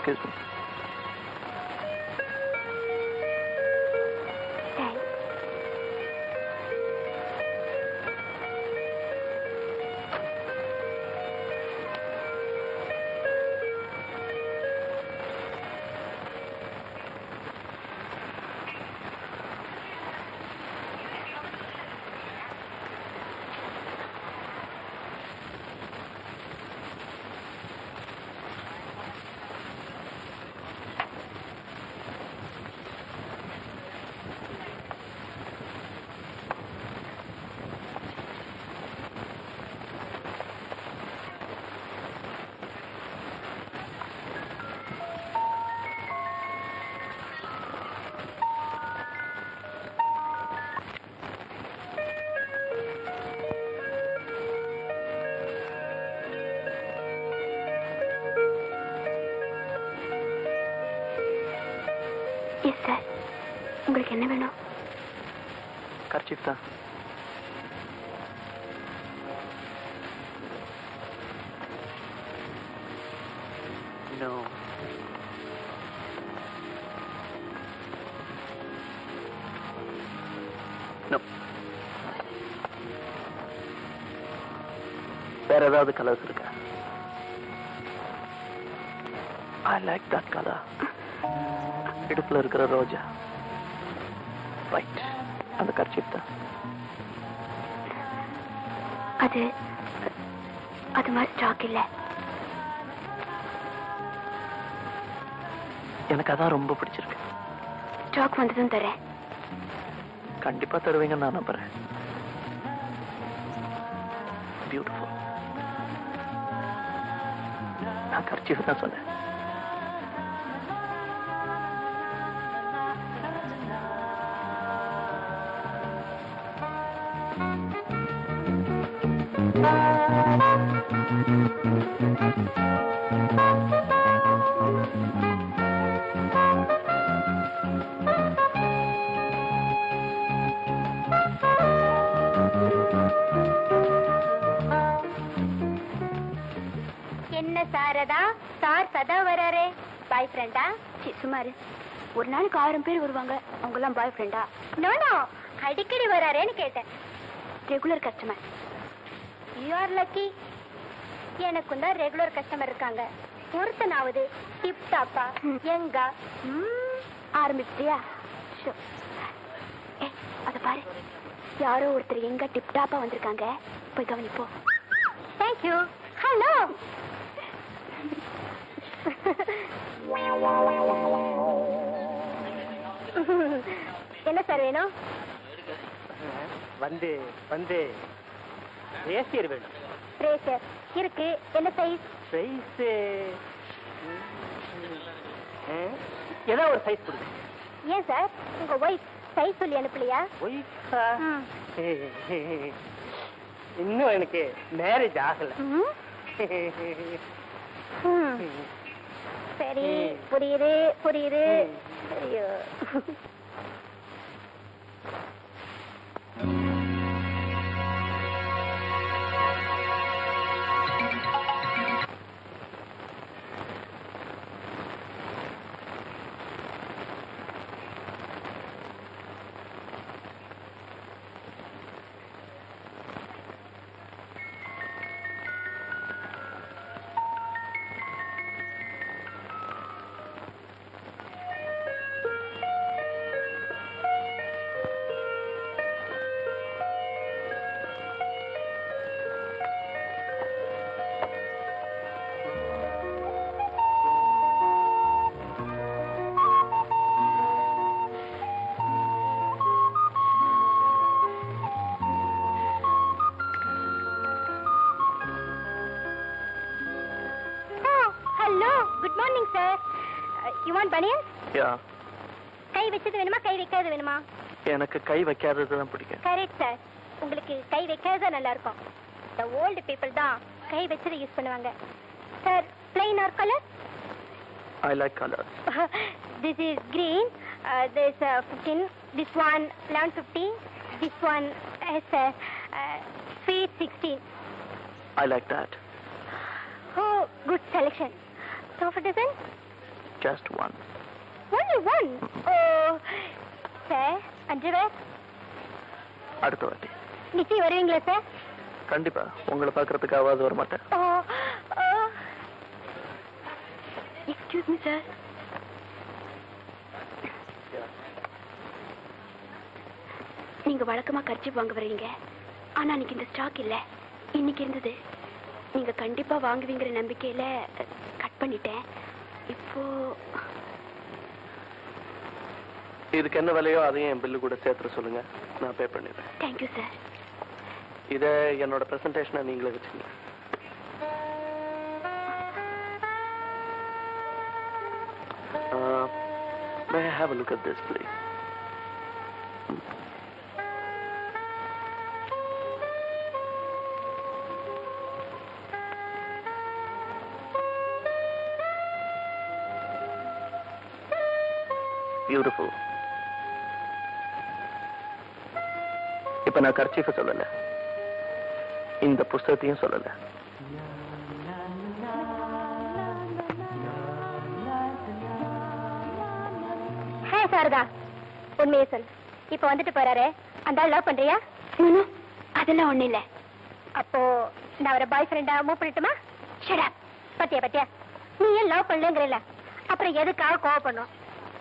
Excuse me thanks yes sir உங்களுக்கு என்ன வேணும் கர்ச்சிப் தான் நோ நோ வேற ஏதாவது கலர்ஸ் இருக்கா ஐ லைக் தட் கலர் இடுப்புல இருக்கிற ரோஜா ரைட் அந்த கர்ச்சிப் தான் அது அது மாதிரி ஸ்டாக் இல்லை எனக்கு அதான் ரொம்ப பிடிச்சிருக்கு ஸ்டாக் வந்ததும் தரேன் கண்டிப்பா தருவீங்கன்னு நான் நம்புறேன் பியூட்டிஃபுல் நான் கர்ச்சிஃப் தான் சொன்னேன் என்ன சாரதா சார் சதா வராரே பாய் ஃப்ரெண்டா சுமாரு ஒரு நாளைக்கு ஆயிரம் பேர் வருவாங்க அவங்க எல்லாம் பாய் ஃப்ரெண்டா நோ நோ அடிக்கடி வராரேன்னு கேட்டேன் regular customer you are lucky எனக்கும் தான் ரெகுலர் கஸ்டமர் இருக்காங்க ஒருத்தனாவது டிப் டாப்பா எங்க ஆரம்பிச்சிட்டியா ஷோ ஏ அத பாரு யாரோ ஒருத்தர் எங்க டிப் டாப்பா வந்திருக்காங்க போய் கவனிப்போ தேங்க்யூ ஹலோ என்ன சார் வேணும் வந்து வந்து ரேசியர் வேணும் ரேசர் இருக்கு என்ன சைஸ் சைஸ் ஏதோ ஒரு சைஸ் கொடுங்க ஏன் சார் உங்க ஒய்ஃப் சைஸ் சொல்லி அனுப்பலையா ஒய்ஃபா ம். இன்னும் எனக்கு மேரேஜ் ஆகல ம். ம். சரி புரியுது புரியுது ஐயோ hello good morning sir you want banian yeah கை வச்சது வேணுமா கை வைக்காதது வேணுமா எனக்கு கை வைக்காதது தான் பிடிக்கும் கரெக்ட் சார் உங்களுக்கு கை வைக்காத நல்லா இருக்கும் இந்த ஓல்டு பீப்புள் தான் கை வச்சது யூஸ் பண்ணுவாங்க sir plain or colour I like colour this is green uh, this uh, 15 this one 1150 this one is uh, uh, sweet 16 I like that oh good selection so for dozen just one only one oh sir அஞ்சு பேர் அடுத்த வாட்டி நிச்சயம் வருவீங்களா sir கண்டிப்பா உங்களை பார்க்கறதுக்காவது வர மாட்டேன் oh oh excuse me sir நீங்க வழக்கமா கர்ச்சி வாங்க வர்றீங்க ஆனா இன்னைக்கு இந்த ஸ்டாக் இல்ல இன்னைக்கு இருந்தது நீங்க கண்டிப்பா வாங்குவீங்கிற நம்பிக்கையில கட் பண்ணிட்டேன் இப்போ இதுக்கு என்ன விலையோ அதையும் என் பில்லு கூட சேர்த்துற சொல்லுங்க நான் பே பண்ணிடுறேன் தேங்க்யூ சார் இதை என்னோட பிரசன்டேஷனை நீங்களே வச்சுங்க Uh, may I have a look at this, please? Beautiful இப்ப நான் கர்ச்சீஃப சொல்லல இந்த புஸ்தகத்தையும் சொல்லல ஹே சாரதா உண்மையை சொல் இப்போ வந்துட்டு போறாரு அந்த ஆள் லவ் பண்றியா அதெல்லாம் ஒண்ணு இல்ல அப்போ நான் அவரை பாய் ஃப்ரெண்டா மூவ் பண்ணட்டுமா ஷட் அப் பத்தியா பத்தியா நீ ஏன் லவ் பண்ணலங்கறல அப்புறம் எதுக்காக கோவம் பண்ணும்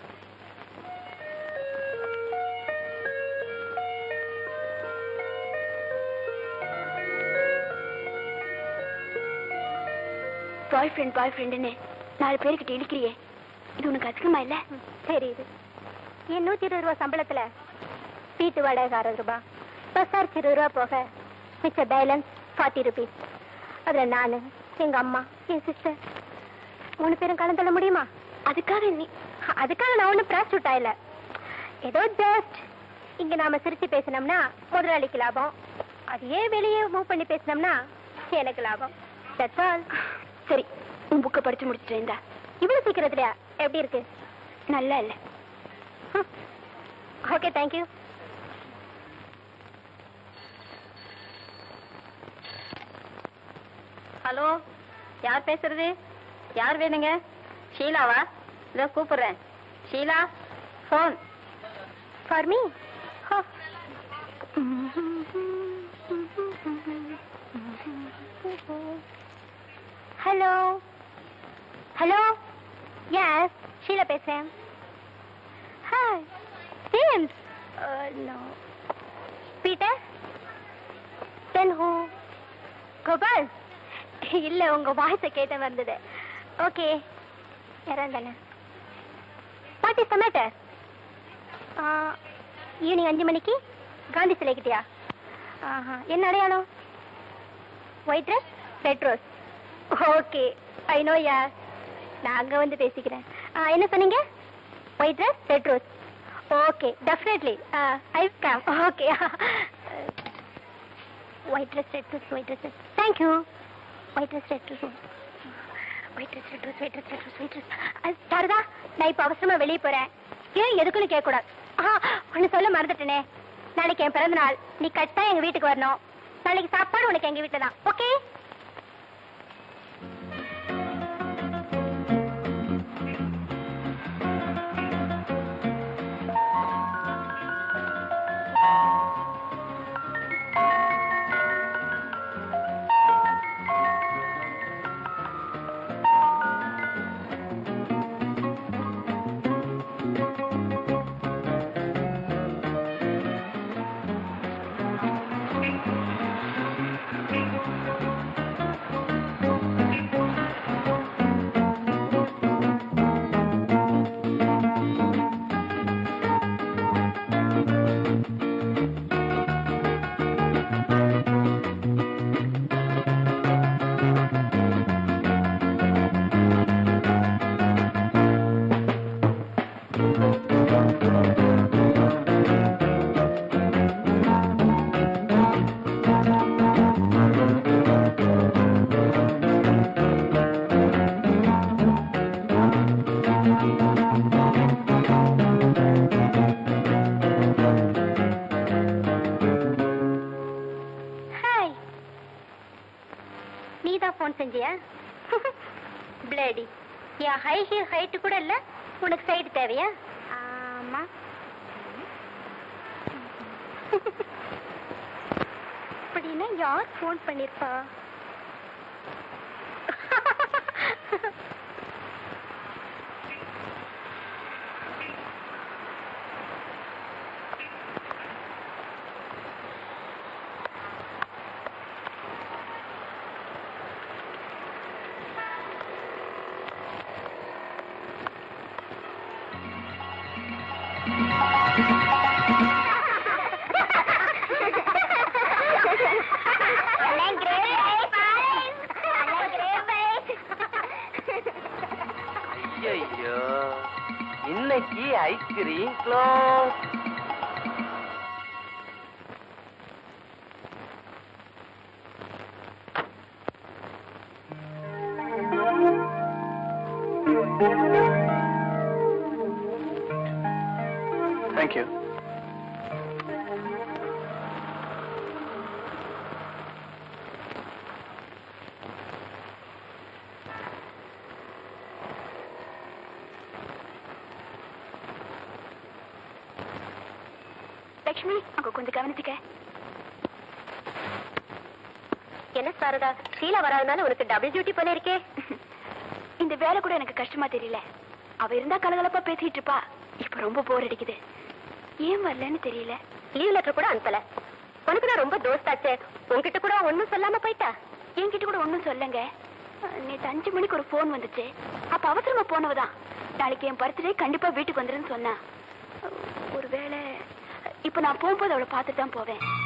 பாய் ஃப்ரெண்ட் பாய் ஃப்ரெண்டுன்னு நாலு பேருக்கிட்ட இழுக்கிறியே இது உனக்கு அதிகமா இல்ல தெரியுது என் நூத்தி இருபது ரூபா சம்பளத்துல வீட்டு வாடகை அறுபது ரூபாய் பஸ் சார்ஜ் இருபது ரூபா போக மிச்ச பேலன்ஸ் ஃபார்ட்டி ருபீஸ் அதுல நானு எங்க அம்மா என் சிஸ்டர் மூணு பேரும் கலந்துள்ள முடியுமா அதுக்காக நீ அதுக்காக நான் ஒன்றும் ப்ராஸ்டியூட் ஆயில ஏதோ ஜஸ்ட் இங்க நாம சிரிச்சு பேசினோம்னா முதலாளிக்கு லாபம் அதையே வெளியே மூவ் பண்ணி பேசினோம்னா எனக்கு லாபம் தட்ஸ் ஆல் சரி உன் புக்கை படிச்சு முடிச்சுட்டு இருந்தா இவ்வளவு சீக்கிரத்துலயா எப்படி இருக்கு நல்லா இல்ல ஓகே தேங்க்யூ ஹலோ யார் பேசுறது யார் வேணுங்க ஷீலாவா இதோ கூப்பிடுறேன் Sheela phone for me hello hello yes Sheela பேசுறேன் hi James no Peter then who Gopal இல்ல உங்க வாய்ஸை கேட்ட வந்தது ஓகே யாரும் தானே what is the matter evening அஞ்சு மணிக்கு காந்தி சிலைக்கிட்டியா ஆஹா என்ன அடையாளம் white dress red rose okay I know யார் நான் அங்கே வந்து பேசிக்கிறேன் ஆ, என்ன சொன்னீங்க white dress red rose okay definitely I come okay white dress red rose white dress thank you white dress red rose white dress red rose white dress red rose white dress Sharada நான் இப்போ அவசரமா வெளியே போறேன் ஏன் எதுக்குன்னு கேட்கக்கூடாது ஆ ஒன்று சொல்ல மறந்துட்டேனே நாளைக்கு என் பிறந்த நாள் நீ கட்டாயம் எங்க வீட்டுக்கு வரணும் நாளைக்கு சாப்பாடு உனக்கு எங்க வீட்டுல தான் ஓகே ஹாய் நீ தான் ஃபோன் செஞ்சியா பிளேடி என் ஹை ஹீல் ஹைட்டு கூட இல்ல உனக்கு சைடு தேவையா ஆமா அப்படின்னா யார் ஃபோன் பண்ணிருப்பா ஐயோ இன்னைக்கு ஐஸ்கிரீம் க்ளோஸ் தேங்க்யூ லக்ஷ்மி அங்க கொஞ்சம் கவனிச்சுக்க என்ன சாரதா ஷீலா வராதனால உனக்கு டபுள் டியூட்டி பண்ணிருக்கே இந்த வேலை கூட எனக்கு கஷ்டமா தெரியல அவ இருந்தா கலகலப்பா பேசிட்டு இருப்பா இப்ப ரொம்ப போர் அடிக்குது ஏன் வரலன்னு தெரியல லீவ் லெட்டர் கூட அனுப்பல உனக்கு நான் ரொம்ப தோஸ்தாச்சே உன்கிட்ட கூட ஒண்ணும் சொல்லாம போயிட்டா என்கிட்ட கூட ஒண்ணும் சொல்லுங்க நேத்து அஞ்சு மணிக்கு ஒரு போன் வந்துச்சு அப்ப அவசரமா போனவதான் நாளைக்கு என் பர்த்டே கண்டிப்பா வீட்டுக்கு வந்துருன்னு சொன்னா ஒருவேளை இப்ப நான் போகும்போது அவளை பார்த்துட்டு தான் போவேன்